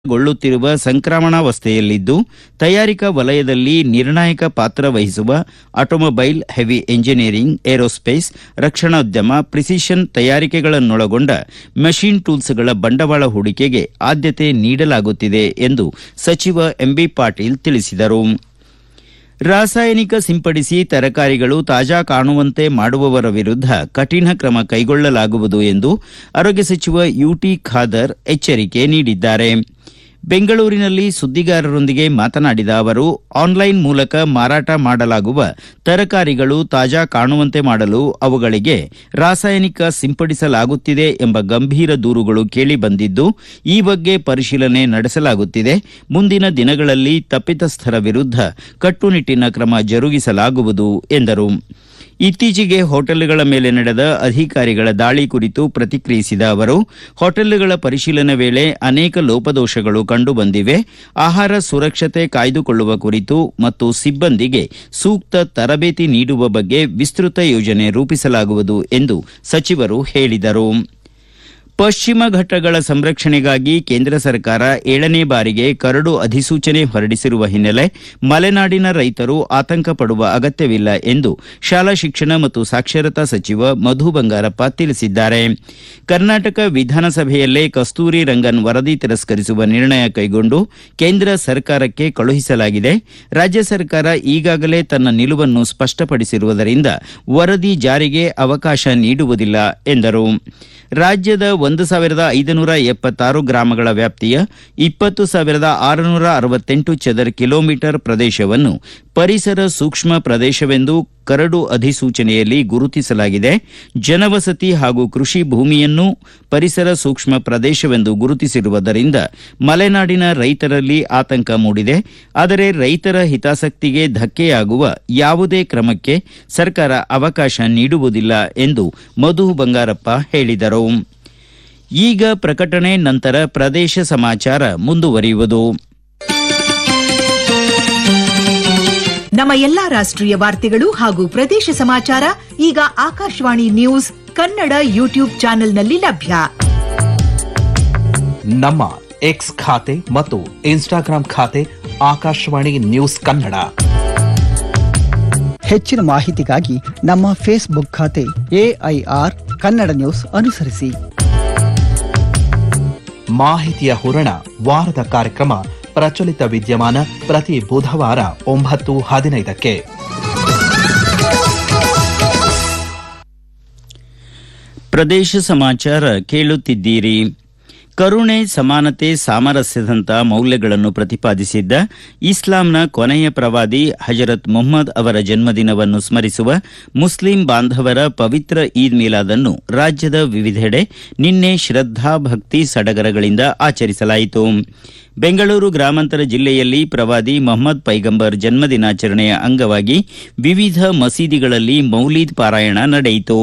ಗೊಳ್ಳುತ್ತಿರುವ ಸಂಕ್ರಮಣಾವಸ್ಥೆಯಲ್ಲಿದ್ದು ತಯಾರಿಕಾ ವಲಯದಲ್ಲಿ ನಿರ್ಣಾಯಕ ಪಾತ್ರ ವಹಿಸುವ ಆಟೋಮೊಬೈಲ್ ಹೆವಿ ಎಂಜಿನಿಯರಿಂಗ್ ಏರೋಸ್ಪೇಸ್ ರಕ್ಷಣೋದ್ಯಮ ಪ್ರಿಸಿಷನ್ ತಯಾರಿಕೆಗಳನ್ನೊಳಗೊಂಡ ಮೆಷಿನ್ ಟೂಲ್ಸ್ಗಳ ಬಂಡವಾಳ ಹೂಡಿಕೆಗೆ ಆದ್ಯತೆ ನೀಡಲಾಗುತ್ತಿದೆ ಎಂದು ಸಚಿವ ಎಂಬಿ ಪಾಟೀಲ್ ತಿಳಿಸಿದರು ರಾಸಾಯನಿಕ ಸಿಂಪಡಿಸಿ ತರಕಾರಿಗಳು ತಾಜಾ ಕಾಣುವಂತೆ ಮಾಡುವವರ ವಿರುದ್ಧ ಕಠಿಣ ಕ್ರಮ ಕೈಗೊಳ್ಳಲಾಗುವುದು ಎಂದು ಆರೋಗ್ಯ ಸಚಿವ ಯುಟಿ ಖಾದರ್ ಎಚ್ಚರಿಕೆ ನೀಡಿದ್ದಾರೆ ಬೆಂಗಳೂರಿನಲ್ಲಿ ಸುದ್ದಿಗಾರರೊಂದಿಗೆ ಮಾತನಾಡಿದ ಅವರು ಆನ್ಲೈನ್ ಮೂಲಕ ಮಾರಾಟ ಮಾಡಲಾಗುವ ತರಕಾರಿಗಳು ತಾಜಾ ಕಾಣುವಂತೆ ಮಾಡಲು ಅವುಗಳಿಗೆ ರಾಸಾಯನಿಕ ಸಿಂಪಡಿಸಲಾಗುತ್ತಿದೆ ಎಂಬ ಗಂಭೀರ ದೂರುಗಳು ಕೇಳಿಬಂದಿದ್ದು ಈ ಬಗ್ಗೆ ಪರಿಶೀಲನೆ ನಡೆಸಲಾಗುತ್ತಿದೆ ಮುಂದಿನ ದಿನಗಳಲ್ಲಿ ತಪ್ಪಿತಸ್ಥರ ವಿರುದ್ಧ ಕಟ್ಟುನಿಟ್ಟಿನ ಕ್ರಮ ಜರುಗಿಸಲಾಗುವುದು ಎಂದರು ಇತ್ತೀಚೆಗೆ ಹೋಟೆಲ್ಗಳ ಮೇಲೆ ನಡೆದ ಅಧಿಕಾರಿಗಳ ದಾಳಿ ಕುರಿತು ಪ್ರತಿಕ್ರಿಯಿಸಿದ ಅವರು ಹೋಟೆಲ್ಗಳ ಪರಿಶೀಲನೆ ವೇಳೆ ಅನೇಕ ಲೋಪದೋಷಗಳು ಕಂಡುಬಂದಿವೆ ಆಹಾರ ಸುರಕ್ಷತೆ ಕಾಯ್ದುಕೊಳ್ಳುವ ಕುರಿತು ಮತ್ತು ಸಿಬ್ಬಂದಿಗೆ ಸೂಕ್ತ ತರಬೇತಿ ನೀಡುವ ಬಗ್ಗೆ ವಿಸ್ತೃತ ಯೋಜನೆ ರೂಪಿಸಲಾಗುವುದು ಎಂದು ಸಚಿವರು ಹೇಳಿದರು ಪಶ್ಚಿಮ ಘಟ್ಟಗಳ ಸಂರಕ್ಷಣೆಗಾಗಿ ಕೇಂದ್ರ ಸರ್ಕಾರ ಏಳನೇ ಬಾರಿಗೆ ಕರಡು ಅಧಿಸೂಚನೆ ಹೊರಡಿಸಿರುವ ಹಿನ್ನೆಲೆ ಮಲೆನಾಡಿನ ರೈತರು ಆತಂಕ ಪಡುವ ಅಗತ್ಯವಿಲ್ಲ ಎಂದು ಶಾಲಾ ಶಿಕ್ಷಣ ಮತ್ತು ಸಾಕ್ಷರತಾ ಸಚಿವ ಮಧು ಬಂಗಾರಪ್ಪ ತಿಳಿಸಿದ್ದಾರೆ ಕರ್ನಾಟಕ ವಿಧಾನಸಭೆಯಲ್ಲೇ ಕಸ್ತೂರಿ ರಂಗನ್ ವರದಿ ತಿರಸ್ಕರಿಸುವ ನಿರ್ಣಯ ಕೈಗೊಂಡು ಕೇಂದ್ರ ಸರ್ಕಾರಕ್ಕೆ ಕಳುಹಿಸಲಾಗಿದೆ ರಾಜ್ಯ ಸರ್ಕಾರ ಈಗಾಗಲೇ ತನ್ನ ನಿಲುವನ್ನು ಸ್ಪಷ್ಟಪಡಿಸಿರುವುದರಿಂದ ವರದಿ ಜಾರಿಗೆ ಅವಕಾಶ ನೀಡುವುದಿಲ್ಲ ಎಂದರು ರಾಜ್ಯದ ಒಂದು ಸಾವಿರದ ಐದುನೂರ ಎಪ್ಪತ್ತಾರು ಗ್ರಾಮಗಳ ವ್ಯಾಪ್ತಿಯ ಇಪ್ಪತ್ತು ಸಾವಿರದ ಆರುನೂರ ಅರವತ್ತೆಂಟು ಚದರ್ ಕಿಲೋಮೀಟರ್ ಪ್ರದೇಶವನ್ನು ಪರಿಸರ ಸೂಕ್ಷ್ಮ ಪ್ರದೇಶವೆಂದು ಕರಡು ಅಧಿಸೂಚನೆಯಲ್ಲಿ ಗುರುತಿಸಲಾಗಿದೆ ಜನವಸತಿ ಹಾಗೂ ಕೃಷಿ ಭೂಮಿಯನ್ನು ಪರಿಸರ ಸೂಕ್ಷ್ಮ ಪ್ರದೇಶವೆಂದು ಗುರುತಿಸಿರುವುದರಿಂದ ಮಲೆನಾಡಿನ ರೈತರಲ್ಲಿ ಆತಂಕ ಮೂಡಿದೆ ಆದರೆ ರೈತರ ಹಿತಾಸಕ್ತಿಗೆ ಧಕ್ಕೆಯಾಗುವ ಯಾವುದೇ ಕ್ರಮಕ್ಕೆ ಸರ್ಕಾರ ಅವಕಾಶ ನೀಡುವುದಿಲ್ಲ ಎಂದು ಮಧು ಬಂಗಾರಪ್ಪ ಹೇಳಿದರು ಈಗ ಪ್ರಕಟಣೆ ನಂತರ ಪ್ರದೇಶ ಸಮಾಚಾರ ಮುಂದುವರಿಯುವುದು ನಮ್ಮ ಎಲ್ಲಾ ರಾಷ್ಟ್ರೀಯ ವಾರ್ತೆಗಳು ಹಾಗೂ ಪ್ರದೇಶ ಸಮಾಚಾರ ಈಗ ಆಕಾಶವಾಣಿ ನ್ಯೂಸ್ ಕನ್ನಡ ಯೂಟ್ಯೂಬ್ ಚಾನೆಲ್ನಲ್ಲಿ ಲಭ್ಯ ನಮ್ಮ ಎಕ್ಸ್ ಖಾತೆ ಮತ್ತು ಇನ್ಸ್ಟಾಗ್ರಾಂ ಖಾತೆ ಆಕಾಶವಾಣಿ ನ್ಯೂಸ್ ಕನ್ನಡ ಹೆಚ್ಚಿನ ಮಾಹಿತಿಗಾಗಿ ನಮ್ಮ ಫೇಸ್ಬುಕ್ ಖಾತೆ ಎಐಆರ್ ಕನ್ನಡ ನ್ಯೂಸ್ ಅನುಸರಿಸಿ ಮಾಹಿತಿಯ ಹೂರಣ ವಾರದ ಕಾರ್ಯಕ್ರಮ ಪ್ರಚಲಿತ ವಿದ್ಯಮಾನ ಪ್ರತಿ ಬುಧವಾರ ಒಂಬತ್ತು ಹದಿನೈದಕ್ಕೆ ಪ್ರದೇಶ ಸಮಾಚಾರ ಕೇಳುತ್ತಿದ್ದೀರಿ ಕರುಣೆ ಸಮಾನತೆ ಸಾಮರಸ್ಯದಂಥ ಮೌಲ್ಯಗಳನ್ನು ಪ್ರತಿಪಾದಿಸಿದ್ದ ಇಸ್ಲಾಂನ ಕೊನೆಯ ಪ್ರವಾದಿ ಹಜರತ್ ಮೊಹಮ್ಮದ್ ಅವರ ಜನ್ಮದಿನವನ್ನು ಸ್ಮರಿಸುವ ಮುಸ್ಲಿಂ ಬಾಂಧವರ ಪವಿತ್ರ ಈದ್ ಮಿಲಾದನ್ನು ರಾಜ್ಯದ ವಿವಿಧೆಡೆ ನಿನ್ನೆ ಶ್ರದ್ದಾ ಭಕ್ತಿ ಸಡಗರಗಳಿಂದ ಆಚರಿಸಲಾಯಿತು ಬೆಂಗಳೂರು ಗ್ರಾಮಾಂತರ ಜಿಲ್ಲೆಯಲ್ಲಿ ಪ್ರವಾದಿ ಮೊಹಮ್ಮದ್ ಪೈಗಂಬರ್ ಜನ್ಮದಿನಾಚರಣೆಯ ಅಂಗವಾಗಿ ವಿವಿಧ ಮಸೀದಿಗಳಲ್ಲಿ ಮೌಲೀದ್ ಪಾರಾಯಣ ನಡೆಯಿತು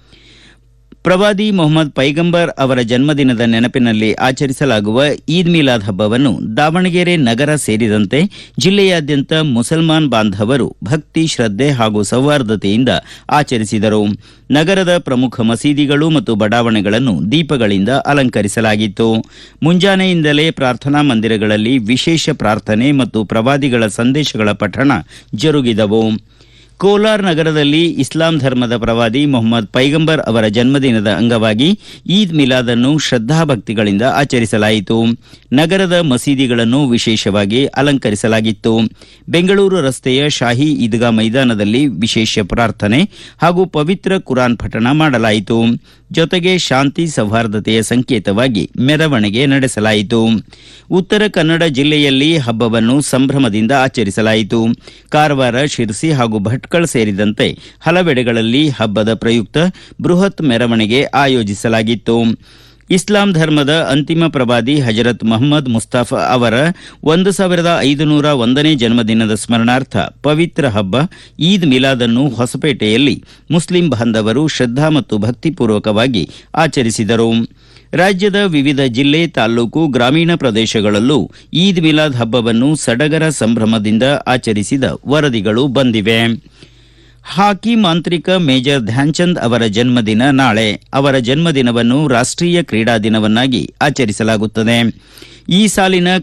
ಪ್ರವಾದಿ ಮೊಹಮ್ಮದ್ ಪೈಗಂಬರ್ ಅವರ ಜನ್ಮದಿನದ ನೆನಪಿನಲ್ಲಿ ಆಚರಿಸಲಾಗುವ ಈದ್ ಮಿಲಾದ್ ಹಬ್ಬವನ್ನು ದಾವಣಗೆರೆ ನಗರ ಸೇರಿದಂತೆ ಜಿಲ್ಲೆಯಾದ್ಯಂತ ಮುಸಲ್ಮಾನ್ ಬಾಂಧವರು ಭಕ್ತಿ ಶ್ರದ್ಧೆ ಹಾಗೂ ಸೌಹಾರ್ದತೆಯಿಂದ ಆಚರಿಸಿದರು ನಗರದ ಪ್ರಮುಖ ಮಸೀದಿಗಳು ಮತ್ತು ಬಡಾವಣೆಗಳನ್ನು ದೀಪಗಳಿಂದ ಅಲಂಕರಿಸಲಾಗಿತ್ತು ಮುಂಜಾನೆಯಿಂದಲೇ ಪ್ರಾರ್ಥನಾ ಮಂದಿರಗಳಲ್ಲಿ ವಿಶೇಷ ಪ್ರಾರ್ಥನೆ ಮತ್ತು ಪ್ರವಾದಿಗಳ ಸಂದೇಶಗಳ ಪಠಣ ಜರುಗಿದವು ಕೋಲಾರ್ ನಗರದಲ್ಲಿ ಇಸ್ಲಾಂ ಧರ್ಮದ ಪ್ರವಾದಿ ಮೊಹಮ್ಮದ್ ಪೈಗಂಬರ್ ಅವರ ಜನ್ಮದಿನದ ಅಂಗವಾಗಿ ಈದ್ ಮಿಲಾದನ್ನು ಶ್ರದ್ದಾಭಕ್ತಿಗಳಿಂದ ಆಚರಿಸಲಾಯಿತು ನಗರದ ಮಸೀದಿಗಳನ್ನು ವಿಶೇಷವಾಗಿ ಅಲಂಕರಿಸಲಾಗಿತ್ತು ಬೆಂಗಳೂರು ರಸ್ತೆಯ ಶಾಹಿ ಈದ್ಗಾ ಮೈದಾನದಲ್ಲಿ ವಿಶೇಷ ಪ್ರಾರ್ಥನೆ ಹಾಗೂ ಪವಿತ್ರ ಕುರಾನ್ ಪಠಣ ಮಾಡಲಾಯಿತು ಜೊತೆಗೆ ಶಾಂತಿ ಸೌಹಾರ್ದತೆಯ ಸಂಕೇತವಾಗಿ ಮೆರವಣಿಗೆ ನಡೆಸಲಾಯಿತು ಉತ್ತರ ಕನ್ನಡ ಜಿಲ್ಲೆಯಲ್ಲಿ ಹಬ್ಬವನ್ನು ಸಂಭ್ರಮದಿಂದ ಆಚರಿಸಲಾಯಿತು ಕಾರವಾರ ಶಿರಸಿ ಹಾಗೂ ಭಟ್ಕಳ ಸೇರಿದಂತೆ ಹಲವೆಡೆಗಳಲ್ಲಿ ಹಬ್ಬದ ಪ್ರಯುಕ್ತ ಬೃಹತ್ ಮೆರವಣಿಗೆ ಆಯೋಜಿಸಲಾಗಿತ್ತು ಇಸ್ಲಾಂ ಧರ್ಮದ ಅಂತಿಮ ಪ್ರವಾದಿ ಹಜರತ್ ಮೊಹಮ್ಮದ್ ಮುಸ್ತಾಫಾ ಅವರ ಒಂದು ಸಾವಿರದ ಐದುನೂರ ಒಂದನೇ ಜನ್ಮದಿನದ ಸ್ಮರಣಾರ್ಥ ಪವಿತ್ರ ಹಬ್ಬ ಈದ್ ಮಿಲಾದನ್ನು ಹೊಸಪೇಟೆಯಲ್ಲಿ ಮುಸ್ಲಿಂ ಬಾಂಧವರು ಶ್ರದ್ಧಾ ಮತ್ತು ಭಕ್ತಿಪೂರ್ವಕವಾಗಿ ಆಚರಿಸಿದರು ರಾಜ್ಯದ ವಿವಿಧ ಜಿಲ್ಲೆ ತಾಲ್ಲೂಕು ಗ್ರಾಮೀಣ ಪ್ರದೇಶಗಳಲ್ಲೂ ಈದ್ ಮಿಲಾದ್ ಹಬ್ಬವನ್ನು ಸಡಗರ ಸಂಭ್ರಮದಿಂದ ಆಚರಿಸಿದ ವರದಿಗಳು ಬಂದಿವೆ ಹಾಕಿ ಮಾಂತ್ರಿಕ ಮೇಜರ್ ಧ್ಯಾನ್ಚಂದ್ ಅವರ ಜನ್ಮದಿನ ನಾಳೆ ಅವರ ಜನ್ಮದಿನವನ್ನು ರಾಷ್ಟೀಯ ಕ್ರೀಡಾ ದಿನವನ್ನಾಗಿ ಆಚರಿಸಲಾಗುತ್ತದೆ ಈ ಸಾಲಿನ